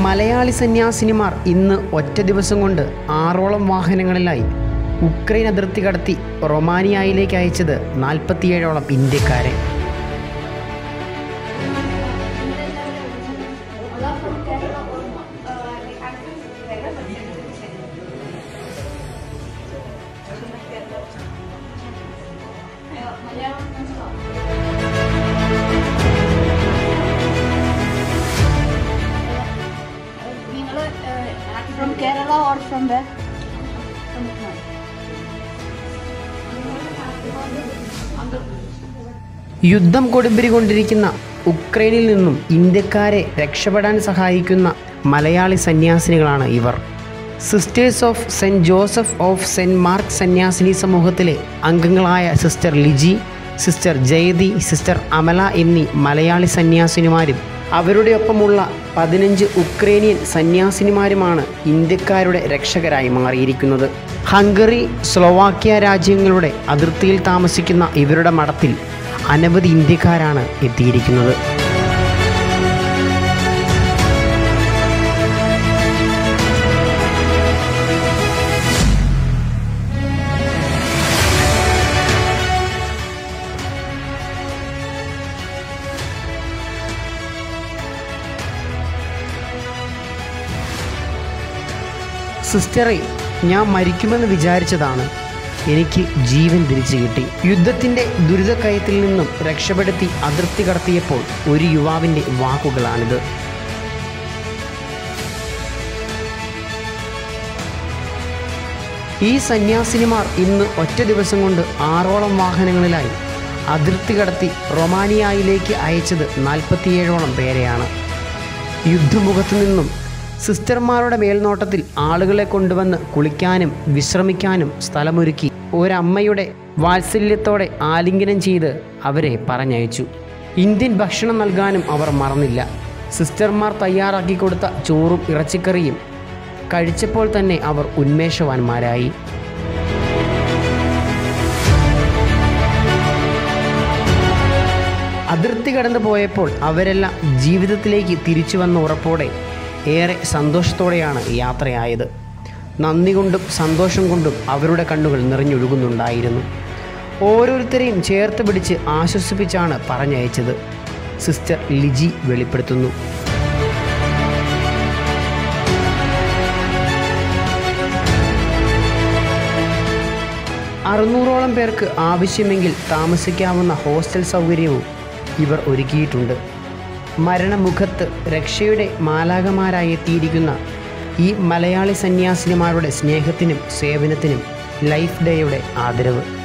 മലയാളി സന്യാസിനിമാർ ഇന്ന് ഒറ്റ ദിവസം കൊണ്ട് ആറോളം വാഹനങ്ങളിലായി ഉക്രൈൻ അതിർത്തി കടത്തി റൊമാനിയയിലേക്ക് അയച്ചത് നാൽപ്പത്തിയേഴോളം ഇന്ത്യക്കാരെ നിങ്ങൾ from Kerala or from where? യുദ്ധം കൊടുമ്പിരി കൊണ്ടിരിക്കുന്ന ഉക്രൈനിൽ നിന്നും ഇന്ത്യക്കാരെ രക്ഷപ്പെടാൻ സഹായിക്കുന്ന മലയാളി സന്യാസിനികളാണ് ഇവർ sisters of saint Joseph of saint Mark സന്യാസിനി സമൂഹത്തിലെ അംഗങ്ങളായ sister Liji sister Jayathi sister Amala എന്നീ മലയാളി സന്യാസിനിമാരും അവരുടെ ഒപ്പമുള്ള പതിനഞ്ച് ഉക്രൈനിയൻ സന്യാസിനിമാരുമാണ് ഇന്ത്യക്കാരുടെ രക്ഷകരായി മാറിയിരിക്കുന്നത് ഹംഗറി സ്ലോവാക്യ രാജ്യങ്ങളുടെ അതിർത്തിയിൽ താമസിക്കുന്ന ഇവരുടെ മഠത്തിൽ അനവധി ഇന്ത്യക്കാരാണ് എത്തിയിരിക്കുന്നത് സിസ്റ്ററെ ഞാൻ മരിക്കുമെന്ന് വിചാരിച്ചതാണ് എനിക്ക് ജീവൻ തിരിച്ചു കിട്ടി യുദ്ധത്തിൻ്റെ ദുരിതക്കയത്തിൽ നിന്നും രക്ഷപ്പെടുത്തി അതിർത്തി കടത്തിയപ്പോൾ ഒരു യുവാവിൻ്റെ വാക്കുകളാണിത് ഈ സന്യാസിനിമാർ ഇന്ന് ഒറ്റ ദിവസം കൊണ്ട് ആറോളം വാഹനങ്ങളിലായി അതിർത്തി കടത്തി റൊമാനിയയിലേക്ക് അയച്ചത് നാൽപ്പത്തിയേഴോളം പേരെയാണ് യുദ്ധമുഖത്തു നിന്നും സിസ്റ്റർമാരുടെ മേൽനോട്ടത്തിൽ ആളുകളെ കൊണ്ടുവന്ന് കുളിക്കാനും വിശ്രമിക്കാനും സ്ഥലമൊരുക്കി ഒരമ്മയുടെ വാത്സല്യത്തോടെ ആലിംഗനം ചെയ്ത് അവരെ പറഞ്ഞയച്ചു ഇന്ത്യൻ ഭക്ഷണം നൽകാനും അവർ മറന്നില്ല സിസ്റ്റർമാർ തയ്യാറാക്കി കൊടുത്ത ചോറും ഇറച്ചിക്കറിയും കഴിച്ചപ്പോൾ തന്നെ അവർ ഉന്മേഷവാന്മാരായി അതിർത്തി കടന്നു പോയപ്പോൾ അവരെല്ലാം ജീവിതത്തിലേക്ക് തിരിച്ചു വന്ന ഉറപ്പോടെ ഏറെ സന്തോഷത്തോടെയാണ് യാത്രയായത് നന്ദി കൊണ്ടും സന്തോഷം കൊണ്ടും അവരുടെ കണ്ണുകൾ നിറഞ്ഞൊഴുകുന്നുണ്ടായിരുന്നു ഓരോരുത്തരെയും ചേർത്ത് പിടിച്ച് ആശ്വസിപ്പിച്ചാണ് പറഞ്ഞയച്ചത് സിസ്റ്റർ ലിജി വെളിപ്പെടുത്തുന്നു അറുന്നൂറോളം പേർക്ക് ആവശ്യമെങ്കിൽ താമസിക്കാവുന്ന ഹോസ്റ്റൽ സൗകര്യവും ഇവർ ഒരുക്കിയിട്ടുണ്ട് മരണമുഖത്ത് രക്ഷയുടെ മാലാകമാരായി എത്തിയിരിക്കുന്ന ഈ മലയാളി സന്യാസിനിമാരുടെ സ്നേഹത്തിനും സേവനത്തിനും ലൈഫ് ഡേയുടെ ആദരവ്